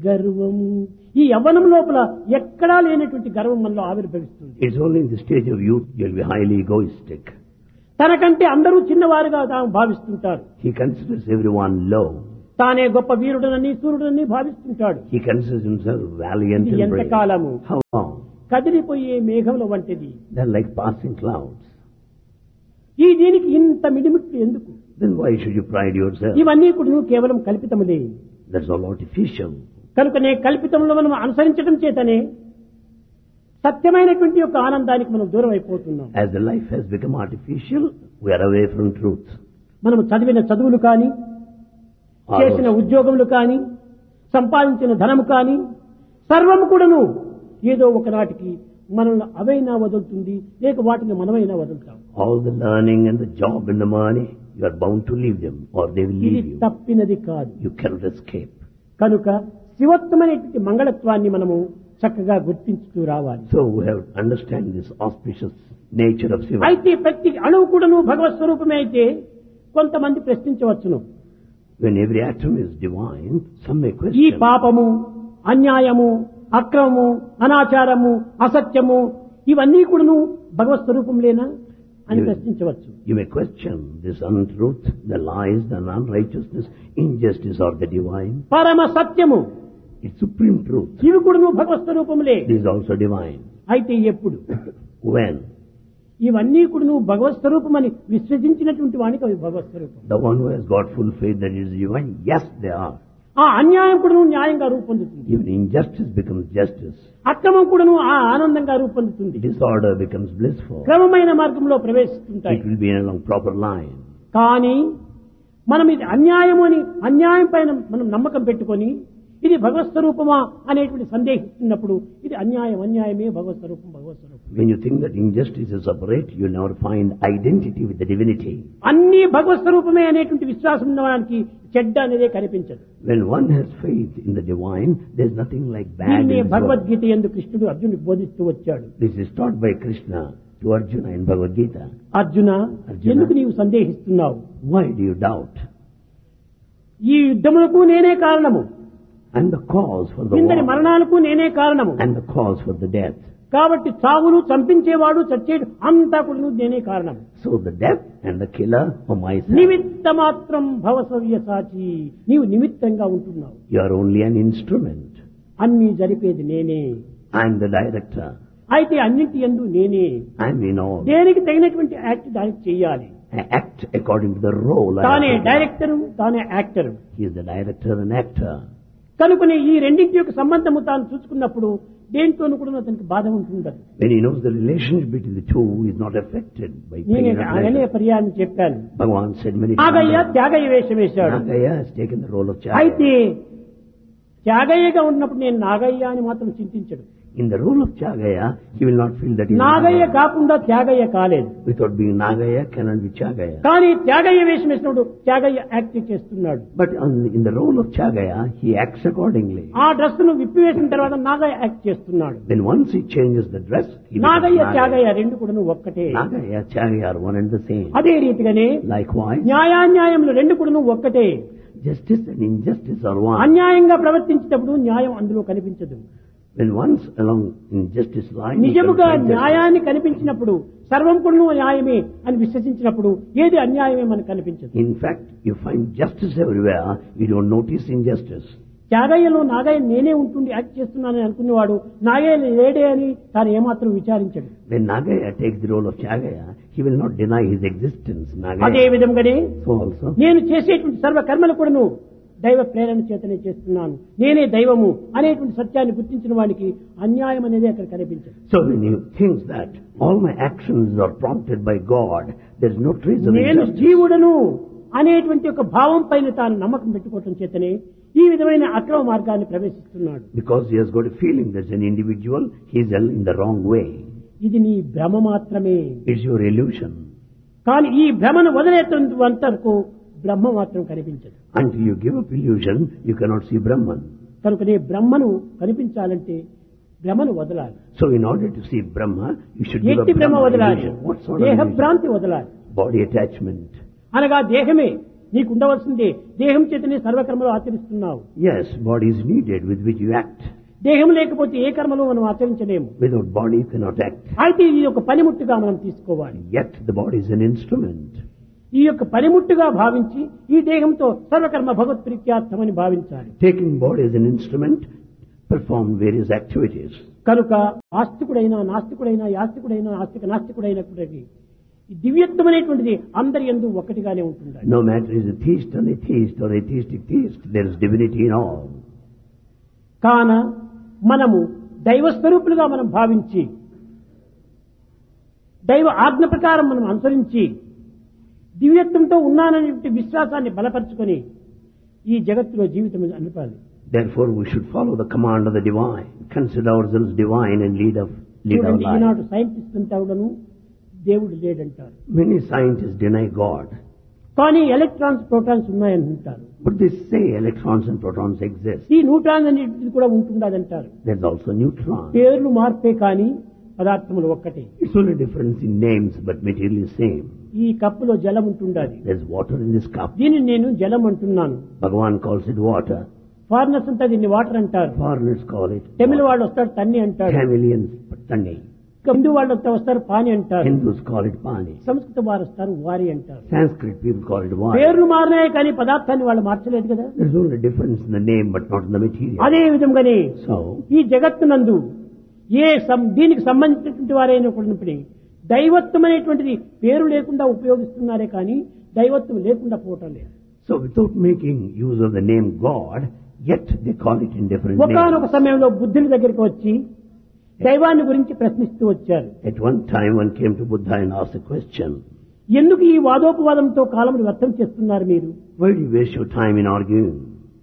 గర్వము ఈ యవ్వనం లోపల ఎక్కడా లేనటువంటి గర్వం మనలో ఆవిర్భవిస్తుంది It's only in the stage of youth you'll be highly egoistic. తనకంటే అందరూ చిన్నవారుగా తాము భావిస్తుంటారు He considers everyone low. తానే గొప్ప వీరుడనని సూర్యుడని భావిస్తుంటాడు He considers himself valiant ఇది and brave. ఎంతకాలము How long? కదిలిపోయే మేఘముల వంటిది They're like passing clouds. ఈ దీనికి ఇంత మిడిమిట్లు ఎందుకు Then why should you pride yourself? ఇవన్నీ కూడా కేవలం కల్పితములే That's all artificial. కనుకనే కల్పితంలో మనం అనుసరించడం చేతనే సత్యమైనటువంటి యొక్క ఆనందానికి మనం దూరం అయిపోతున్నాం As the life has become artificial, we are away from truth. మనం చదివిన చదువులు కానీ All చేసిన those- ఉద్యోగములు కానీ సంపాదించిన ధనము కానీ సర్వము కూడాను ఏదో ఒకనాటికి మనల్ని అవైనా వదులుతుంది లేక వాటిని మనమైనా వదులుతాం all the learning and the job and the money, you are bound to leave them or they will ఇది leave you. తప్పినది కాదు You cannot escape. కనుక శివత్వమైనటువంటి మంగళత్వాన్ని మనము చక్కగా గుర్తించుతూ రావాలి So we have to understand this auspicious nature of Shiva. అయితే ప్రతి అణువు కూడాను భగవత్ స్వరూపమే అయితే కొంతమంది ప్రశ్నించవచ్చును When every atom is divine, some may ఈ question. పాపము అన్యాయము అక్రమము అనాచారము అసత్యము ఇవన్నీ కూడాను భగవత్ స్వరూపం లేనా అని You- ప్రశ్నించవచ్చు You may question this untruth, the lies, the unrighteousness, injustice or the divine. పరమ సత్యము It's supreme truth. ఇవి కూడాను భగవత్ స్వరూపములే This is also divine. అయితే ఎప్పుడు When? ఇవన్నీ కూడాను భగవత్ స్వరూపమని విశ్వసించినటువంటి వానికి అవి భగవత్ స్వరూపం The one who has got full faith that it is divine, yes they are. ఆ అన్యాయం కూడాను న్యాయంగా రూపొందుతుంది Even injustice becomes justice. అక్రమం కూడాను ఆ ఆనందంగా రూపొందుతుంది Disorder becomes blissful. క్రమమైన మార్గంలో ప్రవేశిస్తుంటాయి It will be along proper line. కానీ మనం ఇది అన్యాయము అని అన్యాయం పైన మనం నమ్మకం పెట్టుకొని ఇది భగవత్ స్వరూపమా అనేటువంటి సందేహిస్తున్నప్పుడు ఇది అన్యాయం అన్యాయమే భగవత్ స్వరూపం భగవత్ స్వరూపం When you think that injustice is separate, you will never find identity with the divinity. అన్ని భగవత్ స్వరూపమే అనేటువంటి విశ్వాసం ఉన్నవానికి చెడ్డ అనేదే కనిపించదు When one has faith in the divine, there is nothing like bad in దీన్ని this world. భగవద్గీత ఎందు కృష్ణుడు అర్జునుడికి బోధిస్తూ వచ్చాడు This is taught by Krishna to Arjuna in Bhagavad Gita. Arjuna Arjuna. ఎందుకు నీవు సందేహిస్తున్నావు Why do you doubt? ఈ యుద్ధములకు నేనే కారణము And the cause for the ఇందరి war, మరణాలకు నేనే కారణము and the cause for the death. కాబట్టి చావును చంపించేవాడు చచ్చేడు అంతా కూడా నేనే కారణం So the death and the killer are myself. నిమిత్త మాత్రం భవసవ్య సాచి నీవు నిమిత్తంగా ఉంటున్నావు You are only an instrument. అన్ని జరిపేది నేనే I am the director. అయితే అన్నింటి ఎందు నేనే I am in all. దేనికి తగినటువంటి యాక్ట్ దానికి చెయ్యాలి I act according to the role. I తానే have to డైరెక్టరు తానే actor He is the director and actor. కనుకనే ఈ రెండింటి యొక్క సంబంధము తాను చూసుకున్నప్పుడు దేంతోనూ కూడా అతనికి బాధ ఉంటుండదు When he knows the relationship between the two, he is not affected by pain నేనే or అనే pleasure. పర్యాన్ని చెప్పాను Bhagavan said many Tyagayya times. Tyagayya వేషం వేశాడు Nagaya has taken the role of అయితే Chagaya. త్యాగయ్యగా ఉన్నప్పుడు నేను నాగయ్య అని మాత్రం చింతించడు In the role of Chagaya, he will not feel that he is Nagaiah Nagaya. కాకుండా త్యాగయ్య కాలేదు Without being Nagaya, cannot be Chagaya. కానీ త్యాగయ్య వేషం వేసినప్పుడు త్యాగయ్య యాక్ట్ చేస్తున్నాడు But on, in the role of Chagaya, he acts accordingly. ఆ డ్రెస్ ను విప్పివేసిన తర్వాత నాగయ్య యాక్ట్ చేస్తున్నాడు Then once he changes the dress, he becomes Nagayya Nagaya. Tyagayya రెండు కూడా ఒక్కటే Nagaya, Chagaya are one and the same. అదే రీతిగానే Likewise, న్యాయాన్యాయములు రెండు కూడా ఒక్కటే justice and injustice are one. అన్యాయంగా ప్రవర్తించేటప్పుడు న్యాయం అందులో కనిపించదు When once along injustice line, he నిజముగా comes justice. న్యాయాన్ని కనిపించినప్పుడు సర్వం కూడా న్యాయమే అని విశ్వసించినప్పుడు ఏది అన్యాయమే మనకు కనిపించదు In fact, you find justice everywhere, you don't notice injustice. త్యాగయ్యలో Nagaiah నేనే ఉంటుండి యాక్ట్ చేస్తున్నానని అనుకునేవాడు నాగయ్య లేడే అని తాను ఏమాత్రం విచారించడు When Nagaya takes the role of Chagaya, he will not deny his existence. అదే Nagaya విధంగానే so also. నేను చేసేటువంటి సర్వ కర్మలు కూడాను దైవ ప్రేరణ చేతనే చేస్తున్నాను నేనే దైవము అనేటువంటి సత్యాన్ని గుర్తించిన వాడికి అన్యాయం అనేది అక్కడ కనిపించదు So when he thinks that all my actions are prompted by God, there is no trace of నేను injustice. జీవుడను అనేటువంటి ఒక భావం పైన తాను నమ్మకం పెట్టుకోవటం చేతనే ఈ విధమైన అక్రమ మార్గాన్ని ప్రవేశిస్తున్నాడు Because he has got a feeling that as an individual, he is in the wrong way. ఇది నీ భ్రమ మాత్రమే It's your illusion. కానీ ఈ భ్రమను వదిలేటువంటి వరకు బ్రహ్మ మాత్రం కనిపించదు Until you give up illusion, you cannot see Brahman. కనుకనే బ్రహ్మను కనిపించాలంటే భ్రమను వదలాలి So in order to see Brahma, you should give up ఎట్టి భ్రమ Brahma వదలాలి illusion. What sort of దేహ illusion? భ్రాంతి వదలాలి Body attachment. అనగా దేహమే నీకు ఉండవలసిందే దేహం చేతనే సర్వకర్మలు ఆచరిస్తున్నావు Yes, body is needed with which you act. దేహం లేకపోతే ఏ కర్మలు మనం ఆచరించలేము Without body you cannot act. అయితే ఇది ఒక పనిముట్టుగా మనం తీసుకోవాలి Yet the body is an instrument. ఈ యొక్క పనిముట్టుగా భావించి ఈ దేహంతో సర్వకర్మ భగవత్ ప్రీత్యార్థమని భావించాలి Taking body as an instrument, perform various activities. కనుక ఆస్తికుడైనా నాస్తికుడైనా యాస్తికుడైనా ఆస్తిక నాస్తికుడైనప్పటికీ ఈ దివ్యత్వం అనేటువంటిది అందరి ఎందు ఒకటిగానే ఉంటుంది No matter is a theist or atheist or atheistic theist, there is divinity in all. కాన మనము దైవ స్వరూపులుగా మనం భావించి దైవ ఆజ్ఞ ప్రకారం మనం అనుసరించి దివ్యత్వంతో ఉన్నాననే విశ్వాసాన్ని బలపరుచుకొని ఈ జగత్తులో జీవితం అనిపాలి Therefore we should follow the command of the divine, consider ourselves divine and lead, of, lead our చూడండి life. ఈనాడు సైంటిస్ట్ అంతా కూడాను దేవుడు లేడంటారు Many scientists deny God, కానీ ఎలక్ట్రాన్స్ ప్రోటాన్స్ ఉన్నాయంటారు but they say electrons and protons exist. ఈ neutron అనేది కూడా ఉంటుండదంటారు There's also neutron. పేర్లు మార్పే కానీ పదార్థములు ఒక్కటే It's only difference in names, but material is same. ఈ కప్పులో జలం ఉంటుండాలి There's water in this cup. దీనిని నేను జలం అంటున్నాను Bhagavan calls it water. Foreigners అంతా దీన్ని వాటర్ అంటారు Foreigners call it Tamil water. వాళ్ళు వస్తారు తన్ని అంటారు Tamilians, Tanni. ఇంకా హిందూ వాళ్ళు వస్తే వస్తారు పాని అంటారు Hindus call it Pani. సంస్కృత వారు వస్తారు వారి అంటారు Sanskrit people call it water. పేర్లు మారినాయి కానీ పదార్థాన్ని వాళ్ళు మార్చలేదు కదా There's only difference in the name, but not in the material. అదే విధంగానే So, ఈ జగత్తునందు ఏ సం- దీనికి సంబంధించినటువంటి వారైనా కూడా దైవత్వం అనేటువంటిది పేరు లేకుండా ఉపయోగిస్తున్నారే కానీ దైవత్వం లేకుండా పోవటం లేదు so without making use of the name God, yet they call it in different ఒకనొక names. సమయంలో బుద్ధుని దగ్గరికి వచ్చి దైవాన్ని గురించి ప్రశ్నిస్తూ వచ్చారు At one time, one came to Buddha and asked a question. ఎందుకు ఈ వాదోపవాదంతో కాలమును వ్యర్థం చేస్తున్నారు మీరు Why do you waste your time in arguing?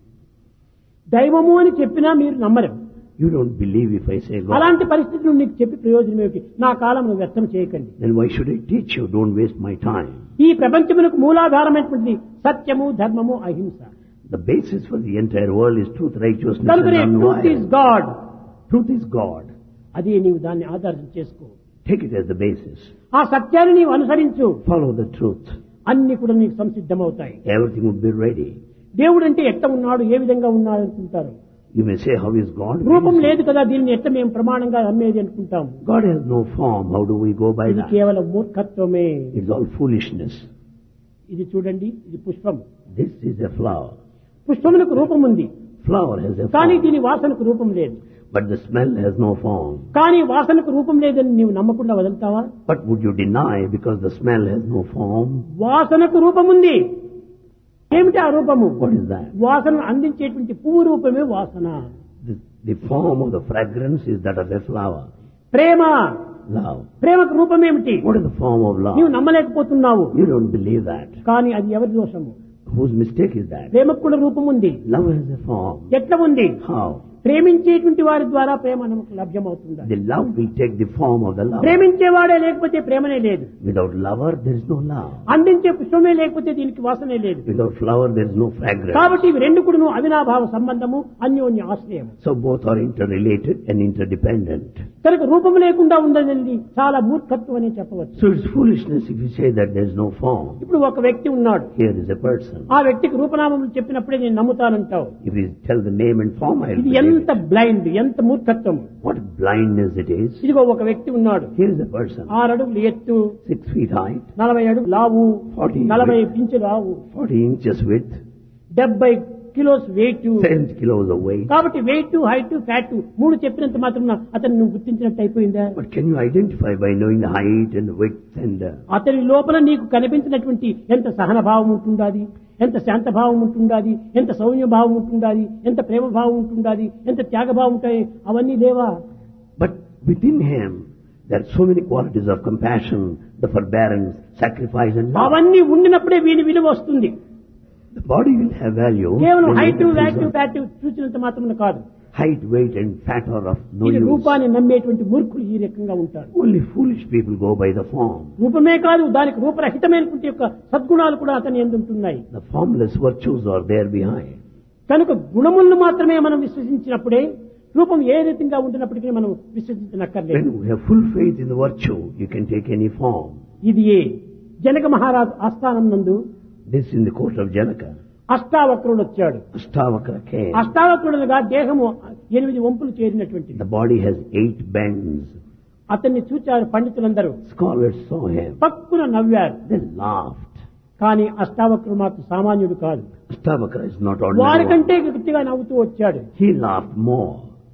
దైవము అని చెప్పినా మీరు నమ్మరు You don't believe if I say God. అలాంటి పరిస్థితులు నీకు చెప్పి ప్రయోజనం ఏమిటి నా కాలమును వ్యర్థం చేయకండి Then why should I teach you? Don't waste my time. ఈ ప్రపంచమునకు మూలాధారమైనటువంటి సత్యము ధర్మము అహింస The basis for the entire world is truth, righteousness, కనుకనే and truth is non-violence. God Truth is God. అదే నీవు దాన్ని ఆధారం చేసుకో Take it as the basis. ఆ సత్యాన్ని నీవు అనుసరించు Follow the truth. అన్ని కూడా నీకు సంసిద్ధమవుతాయి Everything will be ready. దేవుడు అంటే ఎట్ట ఉన్నాడు ఏ విధంగా ఉన్నాడు అనుకుంటారు You may say, how is God? రూపం లేదు కదా దీన్ని ఎట్ట మేము ప్రమాణంగా నమ్మేది అనుకుంటాం God has no form. How do we go by ఇది that? కేవలం మూర్ఖత్వమే It's all foolishness. ఇది చూడండి ఇది పుష్పం This is a flower. పుష్పమునకు రూపం ఉంది Flower has a కానీ form, దీని వాసనకు రూపం లేదు but the smell has no form. కానీ వాసనకు రూపం లేదని నీవు నమ్మకుండా వదులుతావా But would you deny because the smell has no form? వాసనకు రూపం ఉంది ఏమిటి ఆ రూపము What is that? వాసన అందించేటువంటి పువ్వు రూపమే వాసన The, the form of the fragrance is that of a flower. Prema Love. ప్రేమకు రూపం ఏమిటి What is the form of love? నీవు నమ్మలేకపోతున్నావు You don't believe that. కానీ అది ఎవరి దోషము Whose mistake is that? ప్రేమకు కూడా రూపం ఉంది Love has a form. ఎట్లా ఉంది How? ప్రేమించేటువంటి వారి ద్వారా ప్రేమ మనకు లభ్యమవుతుంది The love will take the form of the lover. ప్రేమించేవాడే లేకపోతే ప్రేమనే లేదు Without lover, there is no love. అందించే పుష్పమే లేకపోతే దీనికి వాసనే లేదు Without flower, there is no fragrance. కాబట్టి ఇవి రెండు కూడా అవినాభావ సంబంధము అన్యోన్య ఆశ్రయం So both are interrelated and interdependent. కనుక రూపం లేకుండా ఉండదండి చాలా మూర్ఖత్వం అని చెప్పవచ్చు So it's foolishness if you say that there is no form. ఇప్పుడు ఒక వ్యక్తి ఉన్నాడు Here is a person. ఆ వ్యక్తికి రూపనామములు చెప్పినప్పుడే నేను నమ్ముతానంటావు If you tell the name and form, I'll ఇది believe ఎంత it. బ్లైండ్ ఎంత మూర్ఖత్వం What blindness it is. ఇదిగో ఒక వ్యక్తి ఉన్నాడు Here is a person, ఆరు అడుగులు ఎత్తు six feet height, నలభై అడుగు లావు Forty. నలభై ఇంచు లావు 40 inches width, డెబ్బై kilos weight 70 kilos of weight. కాబట్టి వెయిట్ హైట్ ఫ్యాట్ మూడు చెప్పినంత మాత్రం అతను నువ్వు గుర్తించినట్టు అయిపోయిందా But can you identify by knowing the height and the width and uh, అతని లోపల నీకు కనిపించినటువంటి ఎంత సహన భావం ఉంటుండాది ఎంత శాంత భావం ఉంటుండాది ఎంత సౌమ్య భావం ఉంటుండాది ఎంత ప్రేమ భావం ఉంటుండాది ఎంత త్యాగ భావం ఉంటాయి అవన్నీ లేవా But within him, there are so many qualities of compassion, the forbearance, sacrifice and love. అవన్నీ ఉండినప్పుడే వీని విలువ వస్తుంది The body will have value. కేవలం when height it is what of fat చూసినంత మాత్రం కాదు Height, weight and fat are of no ఇది use. రూపాన్ని నమ్మేటువంటి మూర్ఖులు ఈ రకంగా ఉంటారు Only foolish people go by the form. రూపమే కాదు దానికి రూపరహితమైనటువంటి యొక్క సద్గుణాలు కూడా అతని ఎందుంటున్నాయి The formless virtues are there behind. కనుక గుణములను మాత్రమే మనం విశ్వసించినప్పుడే రూపం ఏ రీతిగా ఉంటున్నప్పటికీ మనం విశ్వసించనక్కర్లేదు When you have full faith in the virtue, you can take any form. ఇది ఏ జనక మహారాజు ఆస్థానం నందు This in the court of Janaka. అష్టావక్రుడు వచ్చాడు Astavakra came. అష్టావక్రుడుగా దేహము ఎనిమిది వంపులు చేరినటువంటి The body has eight bends. అతన్ని చూచారు పండితులందరూ Scholars saw him. పక్కున నవ్వారు They laughed. కానీ అష్టావక్రుడు మాత్రం సామాన్యుడు కాదు Astavakra is not ordinary. one. వారికంటే గట్టిగా నవ్వుతూ వచ్చాడు He laughed more.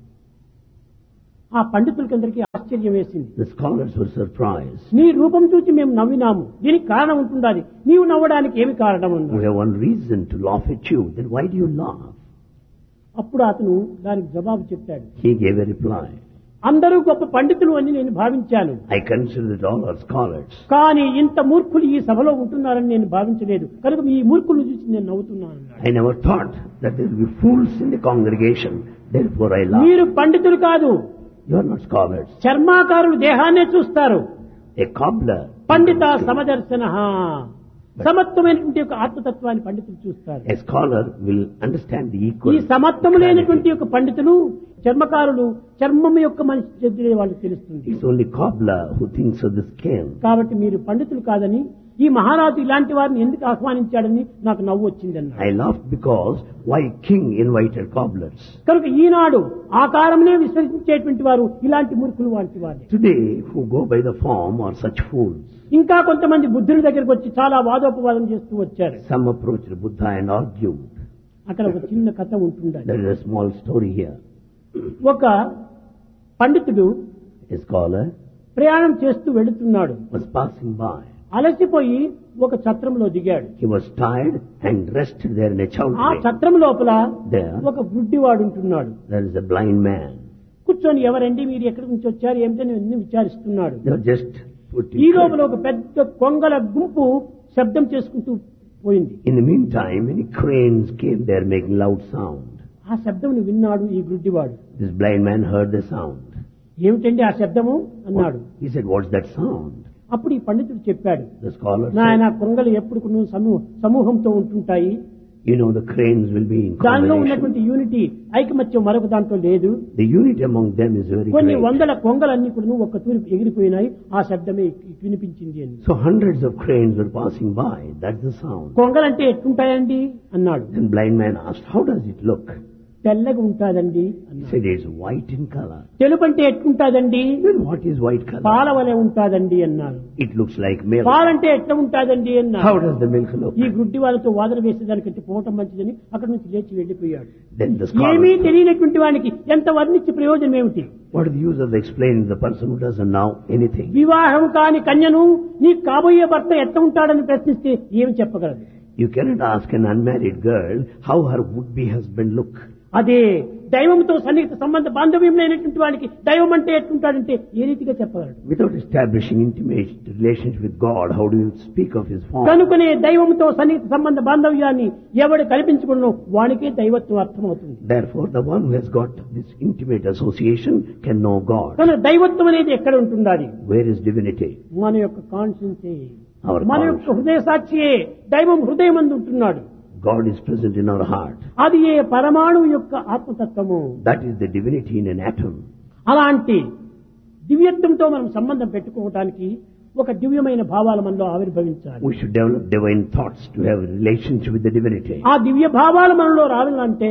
ఆ పండితులకందరికీ ఆశ్చర్యం వేసింది The scholars were surprised. నీ రూపం చూసి మేము నవ్వినాము దీనికి కారణం ఉంటుండాలి నీవు నవ్వడానికి ఏమి కారణం We ఉంది have one reason to laugh at you. Then why do you laugh? అప్పుడు అతను దానికి జవాబు చెప్పాడు He gave a reply. అందరూ గొప్ప పండితులు అని నేను భావించాను I consider that all are scholars. కానీ ఇంత మూర్ఖులు ఈ సభలో ఉంటున్నారని నేను భావించలేదు కనుక ఈ మూర్ఖులు చూసి నేను నవ్వుతున్నాను అన్నాడు. I never thought that there will be fools in the congregation. Therefore I laugh. మీరు పండితులు కాదు You are not scholars. చర్మాకారులు దేహాన్నే చూస్తారు A cobbler. పండిత సమదర్శన సమత్వమైనటువంటి ఒక ఆత్మతత్వాన్ని పండితులు చూస్తారు A scholar will understand the ఈ equal. సమత్వము లేనటువంటి యొక్క పండితులు చర్మకారులు చర్మం యొక్క మనిషి చెందిన వాళ్ళకి తెలుస్తుంది It's only cobbler who thinks of the skin. కాబట్టి మీరు పండితులు కాదని ఈ మహారాజు ఇలాంటి వారిని ఎందుకు ఆహ్వానించాడని నాకు నవ్వు వచ్చింది అన్నాడు I laughed because why king invited cobblers? కనుక ఈనాడు ఆకారమునే విశ్వసించేటువంటి వారు ఇలాంటి మూర్ఖులు వంటి వారే Today, who go by the form are such fools. ఇంకా కొంతమంది బుద్ధుల దగ్గరికి వచ్చి చాలా వాదోపవాదం చేస్తూ వచ్చారు Some approached Buddha and argued. అక్కడ ఒక చిన్న కథ ఉంటుండాలి There is a small story here. ఒక పండితుడు A scholar ప్రయాణం చేస్తూ వెళుతున్నాడు was passing by. అలసిపోయి ఒక ఛత్రంలో దిగాడు He was tired and rested there in a ఆ chowdhury. ఛత్రం లోపల There, ఒక గుడ్డివాడు ఉంటున్నాడు there is a blind man. కూర్చొని ఎవరండి మీరు ఎక్కడి నుంచి వచ్చారు ఏమిటని అన్ని విచారిస్తున్నాడు They were just putting. ఈ లోపల ఒక పెద్ద కొంగల గుంపు శబ్దం చేసుకుంటూ పోయింది In the meantime, many cranes came there making loud sound. ఆ శబ్దం విన్నాడు ఈ గుడ్డివాడు This blind man heard the sound. ఏమిటండి ఆ శబ్దము అన్నాడు He said, What's that sound? అప్పుడు ఈ పండితుడు చెప్పాడు The scholar నాయన said, కొంగలు ఎప్పుడు కూడా సమూ- సమూహంతో ఉంటుంటాయి You know, the cranes will be in దానిలో combination. ఉన్నటువంటి యూనిటీ ఐకమత్యం మరొక దాంట్లో లేదు The unity among them is very కొన్ని great. వందల కొంగలన్నీ కూడా ఒక్క తూరి ఎగిరిపోయినాయి ఆ శబ్దమే వినిపించింది అని So hundreds of cranes were passing by. That's the sound. కొంగలంటే ఎట్లుంటాయండి అన్నాడు Then blind man asked, How does it look? తెల్లగా ఉంటాదండి He అన్నాడు said, It's white in color. తెలుపు అంటే ఎట్లుంటాదండి Then what is white color? పాల వలె ఉంటాదండి అన్నారు It looks like milk. పాలంటే ఎట్లా ఉంటాదండి How అన్నారు does the milk look? ఈ గుడ్డి వాళ్ళతో వాదన వేసేదానికంటే పోవటం మంచిదని అక్కడి నుంచి లేచి వెళ్ళిపోయాడు Then the ఏమీ scholar, తెలియనటువంటి వానికి ఎంత వర్ణించి ప్రయోజనం ఏమిటి what is the use of explaining to the person who doesn't know anything? వివాహం కాని కన్యను నీ కాబోయే భర్త ఎట్లా ఉంటాడని ప్రశ్నిస్తే ఏమి చెప్పగలదు You cannot ask an unmarried girl how her would-be husband look. అదే దైవంతో సన్నిహిత సంబంధ బాంధవ్యం లేనటువంటి వాడికి దైవం అంటే ఎట్లుంటాడంటే ఏ రీతిగా చెప్పగలడు Without establishing intimate relationship with God, how do you speak of His form? కనుకనే దైవంతో సన్నిహిత సంబంధ బాంధవ్యాన్ని ఎవడు కల్పించుకున్నో వానికే దైవత్వం అర్థమవుతుంది Therefore, the one who has got this intimate association can know God. కనుక దైవత్వం అనేది ఎక్కడ ఉంటుండాలి Where is divinity? మన యొక్క కాన్షియన్సే Our మన యొక్క హృదయ సాక్షియే దైవం హృదయం అందు ఉంటున్నాడు God is present in our heart. అది ఏ పరమాణువు యొక్క ఆత్మతత్వము That is the divinity in an atom. అలాంటి దివ్యత్వంతో మనం సంబంధం పెట్టుకోవటానికి ఒక దివ్యమైన భావాలు మనలో ఆవిర్భవించాలి We should develop divine thoughts to have a relationship with the divinity. ఆ దివ్య భావాలు మనలో రావాలంటే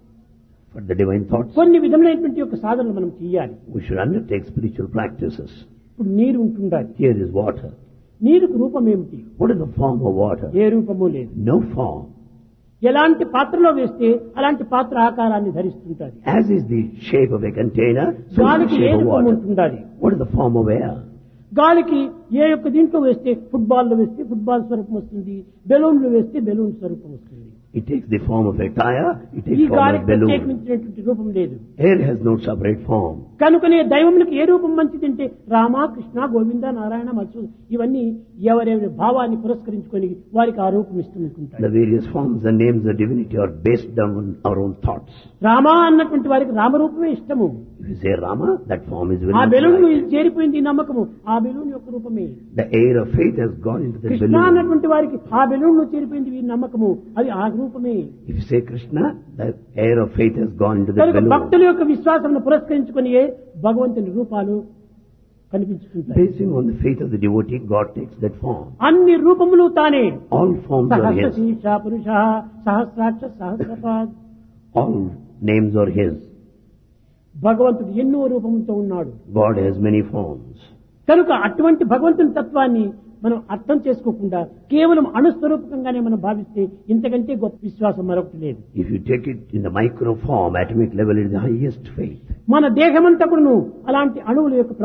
For the divine thoughts, కొన్ని విధములైనటువంటి యొక్క సాధనలు మనం చేయాలి we should undertake spiritual practices. ఇప్పుడు నీరు ఉంటుండాలి Here is water. నీరుకు రూపం ఏమిటి What is the form of water? ఏ రూపము లేదు No form. ఎలాంటి పాత్రలో వేస్తే అలాంటి పాత్ర ఆకారాన్ని ధరిస్తుంటది As is the shape of a container, so is the గాలికి ఏ shape of రూపం water. ఉంటుండాలి What is the form of air? గాలికి ఏ యొక్క దీంట్లో వేస్తే ఫుట్బాల్ లో వేస్తే ఫుట్బాల్ స్వరూపం వస్తుంది బెలూన్ లో వేస్తే బెలూన్ స్వరూపం వస్తుంది It takes the form of a tire, it ఈ takes form గాలికి of balloon. ప్రత్యేకించినటువంటి రూపం లేదు Air has no separate form. కనుకనే దైవములకు ఏ రూపం మంచిదంటే రామ కృష్ణ గోవింద నారాయణ మత్సు ఇవన్నీ ఎవరెవరి భావాన్ని పురస్కరించుకొని వారికి ఆ రూపం The ఇష్టమనుకుంటారు various forms and names of divinity are based on our own thoughts. Rama అన్నటువంటి వారికి రామరూపమే ఇష్టము If you say Rama, that form is very ఆ much బెలూన్ like. చేరిపోయింది ఈ నమ్మకము ఆ బెలూన్ యొక్క రూపమే The air of faith has gone into the Krishna balloon. అన్నటువంటి వారికి ఆ బెలూన్ లో చేరిపోయింది ఈ నమ్మకము అది ఆ రూపమే If you say Krishna, the air of faith has gone into the కనుక balloon. భక్తుల యొక్క విశ్వాసం పురస్కరించుకొని భగవంతుని రూపాలు కనిపించుతుంటాయి Basing on the faith of the devotee, God takes that form. అన్ని రూపములు తానే All forms are Sahasra His. శీర్ష పురుష సహస్రాక్ష సహస్రపాద్ All names are His. భగవంతుడు ఎన్నో రూపములతో ఉన్నాడు God has many forms. కనుక అటువంటి భగవంతుని తత్వాన్ని మనం అర్థం చేసుకోకుండా కేవలం అణుస్వరూపకంగానే మనం భావిస్తే ఇంతకంటే గొప్ప విశ్వాసం మరొకటి లేదు If you take it in the micro form, atomic level, it is the highest faith. మన దేహమంతా కూడాను అలాంటి అణువుల యొక్క